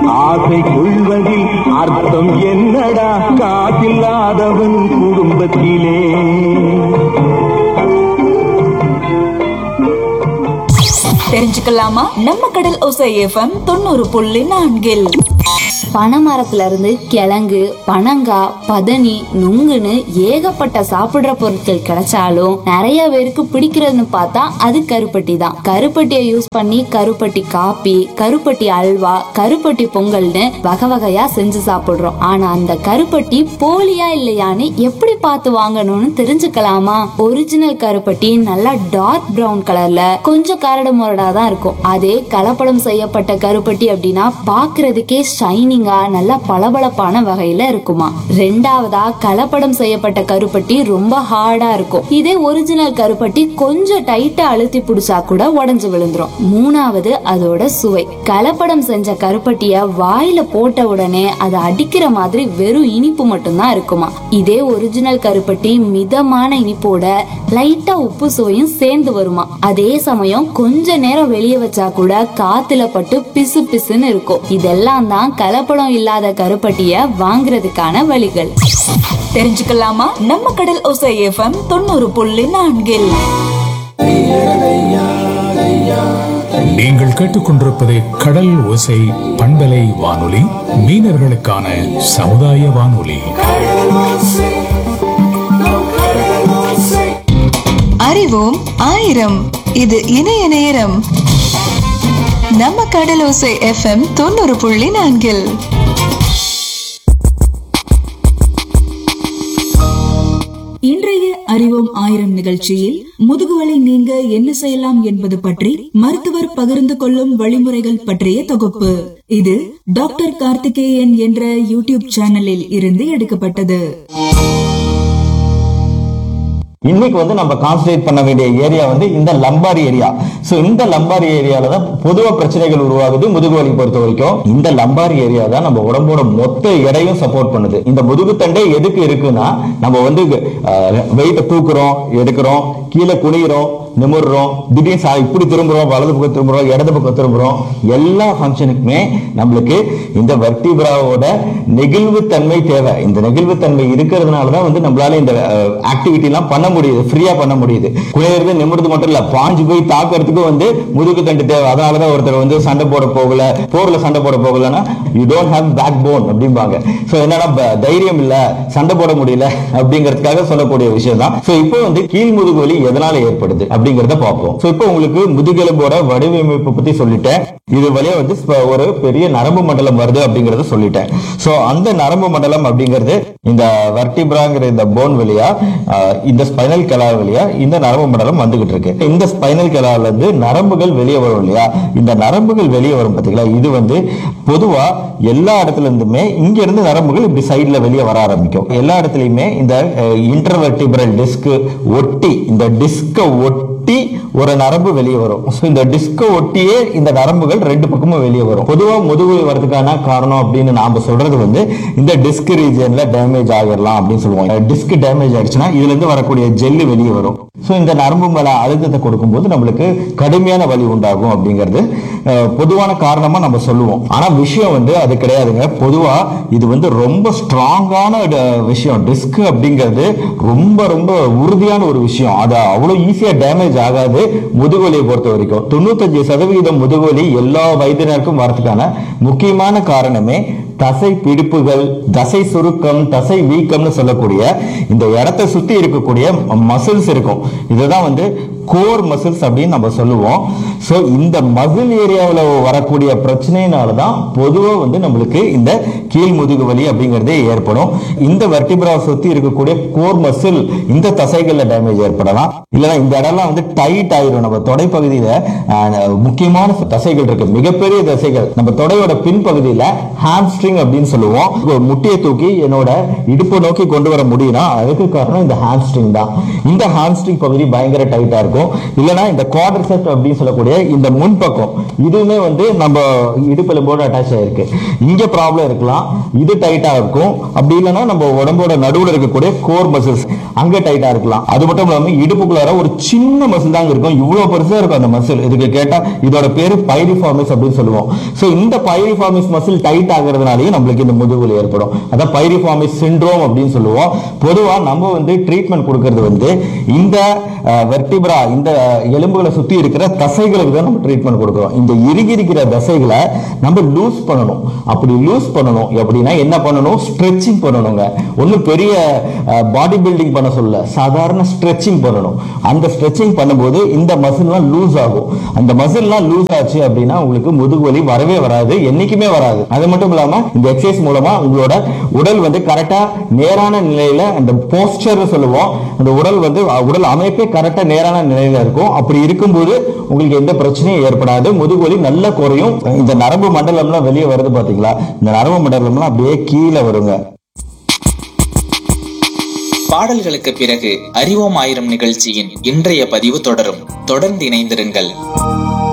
ஆசை கொள்வதில் அர்த்தம் என்னடா காசில்லாதவன் குடும்பத்திலே தெரிஞ்சுக்கலாமா நம்ம கடல் ஒசை எஃப்எம் தொண்ணூறு புள்ளி நான்கில் பனைமரத்துல இருந்து கிழங்கு பனங்காய் பதனி நுங்குன்னு ஏகப்பட்ட சாப்பிடுற பொருட்கள் கிடைச்சாலும் நிறைய பேருக்கு பிடிக்கிறதுன்னு பார்த்தா அது கருப்பட்டி தான் கருப்பட்டியை யூஸ் பண்ணி கருப்பட்டி காப்பி கருப்பட்டி அல்வா கருப்பட்டி பொங்கல்னு வகை வகையா செஞ்சு சாப்பிடுறோம் ஆனா அந்த கருப்பட்டி போலியா இல்லையான்னு எப்படி பார்த்து வாங்கணும்னு தெரிஞ்சுக்கலாமா ஒரிஜினல் கருப்பட்டி நல்லா டார்க் பிரவுன் கலர்ல கொஞ்சம் கரடு முரடா தான் இருக்கும் அதே கலப்படம் செய்யப்பட்ட கருப்பட்டி அப்படின்னா பாக்குறதுக்கே ஷைனிங்கா நல்லா பளபளப்பான வகையில இருக்குமா ரெண்டாவதா கலப்படம் செய்யப்பட்ட கருப்பட்டி ரொம்ப ஹார்டா இருக்கும் இதே ஒரிஜினல் கருப்பட்டி கொஞ்சம் டைட்டா அழுத்தி பிடிச்சா கூட உடைஞ்சு விழுந்துரும் மூணாவது அதோட சுவை கலப்படம் செஞ்ச கருப்பட்டிய வாயில போட்ட உடனே அதை அடிக்கிற மாதிரி வெறும் இனிப்பு மட்டும்தான் இருக்குமா இதே ஒரிஜினல் கருப்பட்டி மிதமான இனிப்போட லைட்டா உப்பு சுவையும் சேர்ந்து வருமா அதே சமயம் கொஞ்ச நேரம் வெளியே வச்சா கூட காத்துல பட்டு பிசு பிசுன்னு இருக்கும் இதெல்லாம் தான் கலப்படம் இல்லாத கருப்பட்டிய வாங்குறதுக்கான வழிகள் தெரிஞ்சுக்கலாமா நம்ம கடல் ஒசை எஃப்எம் தொண்ணூறு புள்ளி நான்கில் நீங்கள் கேட்டுக்கொண்டிருப்பது கடல் ஓசை பண்பலை வானொலி மீனவர்களுக்கான சமுதாய வானொலி அறிவோம் ஆயிரம் இது இணைய நேரம் நம்ம கடலோசை எஃப்எம் தொண்ணூறு புள்ளி நான்கில் இன்றைய அறிவோம் ஆயிரம் நிகழ்ச்சியில் முதுகுவலி நீங்க என்ன செய்யலாம் என்பது பற்றி மருத்துவர் பகிர்ந்து கொள்ளும் வழிமுறைகள் பற்றிய தொகுப்பு இது டாக்டர் கார்த்திகேயன் என்ற யூடியூப் சேனலில் இருந்து எடுக்கப்பட்டது இன்னைக்கு வந்து நம்ம கான்சன்ட்ரேட் பண்ண வேண்டிய ஏரியா வந்து இந்த லம்பார் ஏரியா சோ இந்த லம்பார் ஏரியால தான் பொதுவா பிரச்சனைகள் உருவாகுது முதுகு வலி பொறுத்த வரைக்கும் இந்த லம்பார் ஏரியா தான் நம்ம உடம்போட மொத்த எடையும் சப்போர்ட் பண்ணுது இந்த முதுகு தண்டை எதுக்கு இருக்குன்னா நம்ம வந்து வெயிட்ட தூக்குறோம் எடுக்கிறோம் கீழே குனிகிறோம் நிமிர்றோம் திடீர்னு சா- இப்படி திரும்புறோம் வலது பக்கம் திரும்புறோம் இடது பக்கம் திரும்புறோம் எல்லா ஃபங்க்ஷனுக்குமே நம்மளுக்கு இந்த வர்டிபிராவோட நெகிழ்வுத்தன்மை தேவை இந்த நெகிழ்வுத்தன்மை இருக்கிறதுனால தான் வந்து நம்மளால இந்த ஆக்டிவிட்டி எல்லாம் பண்ண முடியுது ஃப்ரீயா பண்ண முடியுது குனிறது நிமிர்றது மட்டும் இல்ல பாஞ்சு போய் தாக்குறதுக்கு வந்து முதுகு தண்டு தேவை அதனாலதான் ஒருத்தர் வந்து சண்டை போட போகல போர்ல சண்டை போட போகலன்னா you don't have backbone அப்படிம்பாங்க சோ என்னன்னா ப- தைரியம் இல்ல சண்டை போட முடியல அப்படிங்கறதுக்காக சொல்லக்கூடிய விஷயம் தான் சோ இப்போ வந்து கீழ் முதுகு வலி எதனால ஏற்படுது அப்படிங்கறத பார்ப்போம் சோ இப்போ உங்களுக்கு முதுகெலும்போட வடிவமைப்பு பத்தி சொல்லிட்டேன் இது வழியா வந்து ஸ்ப- ஒரு பெரிய நரம்பு மண்டலம் வருது அப்படிங்கறத சொல்லிட்டேன் சோ அந்த நரம்பு மண்டலம் அப்படிங்கிறது இந்த வர்டிபிராங்கிற இந்த போன் வழியா ஆஹ், இந்த ஸ்பைனல் கலா வழியா இந்த நரம்பு மண்டலம் வந்துகிட்டு இருக்கு இந்த ஸ்பைனல் கலால இருந்து நரம்புகள் வெளியே வரும் இல்லையா இந்த நரம்புகள் வெளியே வரும் பாத்தீங்களா இது வந்து பொதுவா எல்லா இடத்துல இருந்துமே இங்க இருந்து நரம்புகள் இப்படி சைடுல வெளியே வர ஆரம்பிக்கும் எல்லா இடத்துலயுமே இந்த இன்டர்வெர்டிபிரல் டிஸ்க் ஒட்டி இந்த டிஸ்க ஒட்டி ஒரு நரம்பு வெளியே வரும் So, இந்த டிஸ்க ஒட்டியே இந்த நரம்புகள் ரெண்டு பக்கமும் வெளியே வரும் பொதுவா முதுகுவலி வரதுக்கான காரணம் அப்படின்னு நாம சொல்றது வந்து இந்த டிஸ்க் ரீஜன்ல டேமேஜ் ஆகிடலாம் அப்படின்னு சொல்லுவோம் டிஸ்க் டேமேஜ் ஆயிடுச்சுன்னா இதுல இருந்து வரக்கூடிய ஜெல்லு வெளியே வரும் ஸோ இந்த நரம்பு மேல அழுத்தத்தை கொடுக்கும்போது நம்மளுக்கு கடுமையான வலி உண்டாகும் அப்படிங்கிறது அஹ், பொதுவான காரணமா நம்ம சொல்லுவோம் ஆனா விஷயம் வந்து அது கிடையாதுங்க பொதுவா இது வந்து ரொம்ப ஸ்ட்ராங்கான விஷயம் டிஸ்க் அப்படிங்கிறது ரொம்ப ரொம்ப உறுதியான ஒரு விஷயம் அது அவ்வளவு ஈஸியா டேமேஜ் ஆகாது முதுகுவலியை பொறுத்த வரைக்கும் தொண்ணூத்தஞ்சு சதவிகிதம் முதுகுவலி எல்லா வயதினருக்கும் வரதுக்கான முக்கியமான காரணமே தசை பிடிப்புகள் தசை சுருக்கம் தசை வீக்கம்னு சொல்லக்கூடிய இந்த இடத்தை சுத்தி இருக்கக்கூடிய மசில்ஸ் இருக்கும் இதுதான் வந்து கோர் மசில்ஸ் அப்படின்னு நம்ம சொல்லுவோம் ஸோ இந்த மசில் ஏரியாவில் வரக்கூடிய பிரச்சனையினால தான் பொதுவாக வந்து நம்மளுக்கு இந்த கீழ் முதுகு வலி அப்படிங்கிறதே ஏற்படும் இந்த வெர்டிபிராவை சுத்தி இருக்கக்கூடிய கோர் மசில் இந்த தசைகள்ல டேமேஜ் ஏற்படலாம் இல்லைன்னா இந்த இடம்லாம் வந்து டைட் ஆயிரும் நம்ம தொடைப்பகுதியில ஆஹ், முக்கியமான தசைகள் இருக்கு மிகப்பெரிய தசைகள் நம்ம தொடையோட பின்பகுதியில ஹாம்ஸ்ட்ரிங் அப்படின்னு சொல்லுவோம் ஒரு முட்டியை தூக்கி என்னோட இடுப்பு நோக்கி கொண்டு வர முடியும்னா அதுக்கு காரணம் இந்த ஹாம்ஸ்ட்ரிங் தான் இந்த ஹாம்ஸ்ட்ரிங் பகுதி பயங்கர டைட்டா இருக்கும் இருக்கும் இல்லைன்னா இந்த குவாட்ரிசெப்ட் அப்படின்னு சொல்லக்கூடிய இந்த முன்பக்கம் இதுவுமே வந்து நம்ம இடுப்பெலும்போட அட்டாச் ஆயிருக்கு இங்க ப்ராப்ளம் இருக்கலாம் இது டைட்டா இருக்கும் அப்படி இல்லைன்னா நம்ம உடம்போட நடுவுல இருக்கக்கூடிய கோர் மசில்ஸ் அங்க டைட்டா இருக்கலாம் அது மட்டும் இல்லாம இடுப்புக்குள்ளார ஒரு சின்ன மசில் தாங்க இருக்கும் இவ்வளவு பெருசா இருக்கும் அந்த மசில் இதுக்கு கேட்டா இதோட பேரு பைரிஃபார்மிஸ் அப்படின்னு சொல்லுவோம் சோ இந்த பைரிஃபார்மிஸ் மசில் டைட் ஆகுறதுனாலயே நம்மளுக்கு இந்த முதுகுவலி ஏற்படும் அதான் பைரிஃபார்மிஸ் சிண்ட்ரோம் அப்படின்னு சொல்லுவோம் பொதுவா நம்ம வந்து ட்ரீட்மெண்ட் கொடுக்கறது வந்து இந்த வெர்டிபிரா இந்த எலும்புகளை சுத்தி இருக்கிற தசைகளுக்கு தான் நம்ம ட்ரீட்மெண்ட் கொடுக்குறோம் இந்த இறுகி இருக்கிற தசைகளை நம்ம லூஸ் பண்ணணும் அப்படி லூஸ் பண்ணணும் அப்படின்னா என்ன பண்ணணும் ஸ்ட்ரெச்சிங் பண்ணணுங்க ஒன்றும் பெரிய பாடி பில்டிங் பண்ண சொல்ல சாதாரண ஸ்ட்ரெச்சிங் பண்ணணும் அந்த ஸ்ட்ரெச்சிங் பண்ணும்போது இந்த மசில்லாம் லூஸ் ஆகும் அந்த மசில்லாம் லூஸ் ஆச்சு அப்படின்னா உங்களுக்கு முதுகுவலி வரவே வராது என்னைக்குமே வராது அது மட்டும் இல்லாம இந்த எக்ஸசைஸ் மூலமா உங்களோட உடல் வந்து கரெக்டா நேரான நிலையில அந்த போஸ்டர் சொல்லுவோம் அந்த உடல் வந்து அஹ், உடல் அமைப்பே கரெக்டா நேரான நிலையில இருக்கும் அப்படி இருக்கும்போது உங்களுக்கு எந்த பிரச்சனையும் ஏற்படாது முதுகுவலி நல்லா குறையும் இந்த நரம்பு மண்டலம்லாம் வெளியே வருது பாத்தீங்களா இந்த நரம்பு மண்டலம்லாம் அப்படியே கீழே வருங்க பாடல்களுக்கு பிறகு அறிவோம் ஆயிரம் நிகழ்ச்சியின் இன்றைய பதிவு தொடரும் தொடர்ந்து இணைந்திருங்கள்